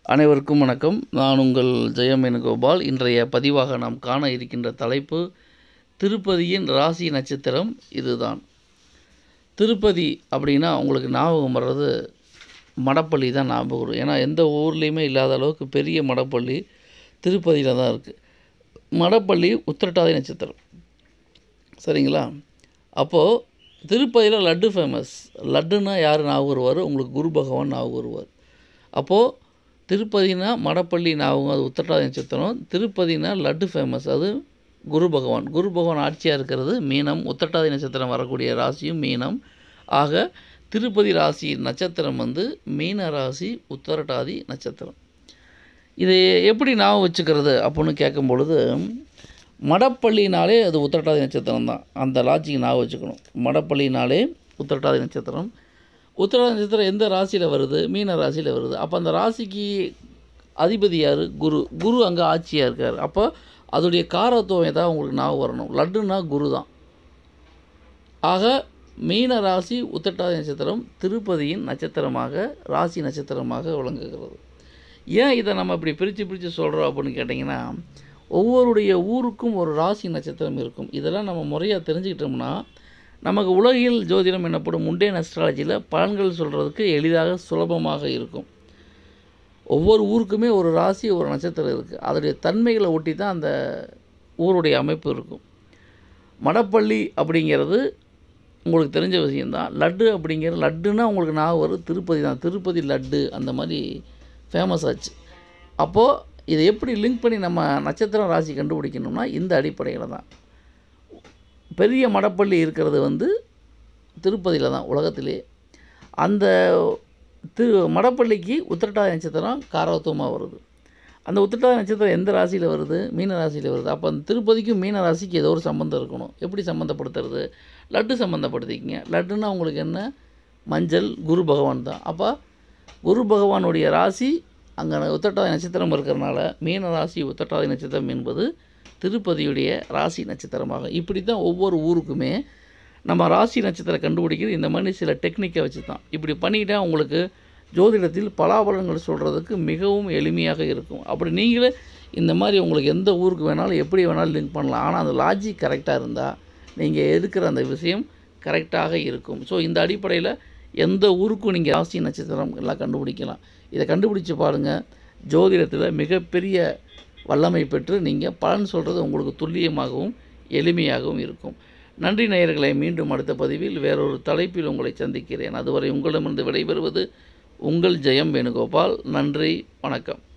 அனைவருக்கும் வணக்கம் நான் உங்கள் ஜெயம் வேணுகோபால் இன்றைய பதிவாக நாம் காண இருக்கின்ற தலைப்பு திருப்பதியின் ராசி நட்சத்திரம் இதுதான் திருப்பதி அப்படின்னா உங்களுக்கு ஞாபகம் வர்றது மடப்பள்ளி தான் ஞாபகம் வரும் ஏன்னா எந்த ஊர்லேயுமே இல்லாத அளவுக்கு பெரிய மடப்பள்ளி திருப்பதியில் தான் இருக்குது மடப்பள்ளி உத்திரட்டாதி நட்சத்திரம் சரிங்களா அப்போது திருப்பதியில் லட்டு ஃபேமஸ் லட்டுன்னா யார் ஞாபகம் வருவார் உங்களுக்கு குரு பகவான் ஞாபகம் வருவார் அப்போது திருப்பதினா மடப்பள்ளி ஞாபகம் அது உத்திரட்டாதி நட்சத்திரம் திருப்பதினா லட்டு ஃபேமஸ் அது குரு பகவான் குரு பகவான் ஆட்சியாக இருக்கிறது மீனம் உத்திரட்டாதி நட்சத்திரம் வரக்கூடிய ராசியும் மீனம் ஆக திருப்பதி ராசி நட்சத்திரம் வந்து மீன ராசி உத்திரட்டாதி நட்சத்திரம் இதை எப்படி ஞாபகம் வச்சுக்கிறது அப்படின்னு கேட்கும் பொழுது மடப்பள்ளினாலே அது உத்திரட்டாதி நட்சத்திரம் தான் அந்த லாஜிக்கு ஞாபகம் வச்சுக்கணும் மடப்பள்ளினாலே உத்திரட்டாதி நட்சத்திரம் உத்திரட்டாதி நட்சத்திரம் எந்த ராசியில் வருது மீன ராசியில் வருது அப்போ அந்த ராசிக்கு அதிபதி யார் குரு குரு அங்கே ஆட்சியாக இருக்கார் அப்போ அதோடைய காரத்துவம் ஏதாவது உங்களுக்கு ஞாபகம் வரணும் லட்டுன்னா குரு தான் ஆக மீன ராசி உத்திரட்டாதி நட்சத்திரம் திருப்பதியின் நட்சத்திரமாக ராசி நட்சத்திரமாக விளங்குகிறது ஏன் இதை நம்ம இப்படி பிரித்து பிரித்து சொல்கிறோம் அப்படின்னு கேட்டிங்கன்னா ஒவ்வொருடைய ஊருக்கும் ஒரு ராசி நட்சத்திரம் இருக்கும் இதெல்லாம் நம்ம முறையாக தெரிஞ்சுக்கிட்டோம்னா நமக்கு உலகில் ஜோதிடம் எனப்படும் முண்டேன் அஸ்ட்ராலஜியில் பலன்கள் சொல்கிறதுக்கு எளிதாக சுலபமாக இருக்கும் ஒவ்வொரு ஊருக்குமே ஒரு ராசி ஒரு நட்சத்திரம் இருக்குது அதோடைய தன்மைகளை ஒட்டி தான் அந்த ஊருடைய அமைப்பு இருக்கும் மடப்பள்ளி அப்படிங்கிறது உங்களுக்கு தெரிஞ்ச விஷயந்தான் லட்டு அப்படிங்கிற லட்டுன்னா உங்களுக்கு ஞாபகம் வரும் திருப்பதி தான் திருப்பதி லட்டு அந்த மாதிரி ஃபேமஸ் ஆச்சு அப்போது இதை எப்படி லிங்க் பண்ணி நம்ம நட்சத்திரம் ராசி கண்டுபிடிக்கணும்னா இந்த அடிப்படையில் தான் பெரிய மடப்பள்ளி இருக்கிறது வந்து திருப்பதியில் தான் உலகத்திலே அந்த திரு மடப்பள்ளிக்கு உத்திரட்டாதி நட்சத்திரம் காரவத்துவமாக வருது அந்த உத்திரட்டாதி நட்சத்திரம் எந்த ராசியில் வருது மீன ராசியில் வருது அப்போ அந்த திருப்பதிக்கும் மீன ராசிக்கு ஏதோ ஒரு சம்மந்தம் இருக்கணும் எப்படி சம்மந்தப்படுத்துறது லட்டு சம்மந்தப்படுத்திக்கிங்க லட்டுன்னா உங்களுக்கு என்ன மஞ்சள் குரு பகவான் தான் அப்போ குரு பகவானுடைய ராசி அங்கே உத்திரட்டாதி நட்சத்திரம் இருக்கிறனால மீன ராசி உத்திரட்டாதி நட்சத்திரம் என்பது திருப்பதியுடைய ராசி நட்சத்திரமாக இப்படி தான் ஒவ்வொரு ஊருக்குமே நம்ம ராசி நட்சத்திரம் கண்டுபிடிக்கிறது இந்த மாதிரி சில டெக்னிக்கை வச்சு தான் இப்படி பண்ணிக்கிட்டா உங்களுக்கு ஜோதிடத்தில் பலாபலன்கள் சொல்கிறதுக்கு மிகவும் எளிமையாக இருக்கும் அப்படி நீங்களே இந்த மாதிரி உங்களுக்கு எந்த ஊருக்கு வேணாலும் எப்படி வேணாலும் லிங்க் பண்ணலாம் ஆனால் அந்த லாஜிக் கரெக்டாக இருந்தால் நீங்கள் எடுக்கிற அந்த விஷயம் கரெக்டாக இருக்கும் ஸோ இந்த அடிப்படையில் எந்த ஊருக்கும் நீங்கள் ராசி நட்சத்திரம் எல்லாம் கண்டுபிடிக்கலாம் இதை கண்டுபிடிச்சு பாருங்கள் ஜோதிடத்தில் மிகப்பெரிய வல்லமை பெற்று நீங்கள் பலன் சொல்கிறது உங்களுக்கு துல்லியமாகவும் எளிமையாகவும் இருக்கும் நன்றி நேயர்களை மீண்டும் அடுத்த பதிவில் வேறொரு தலைப்பில் உங்களை சந்திக்கிறேன் அதுவரை உங்களிடமிருந்து விடைபெறுவது உங்கள் ஜெயம் வேணுகோபால் நன்றி வணக்கம்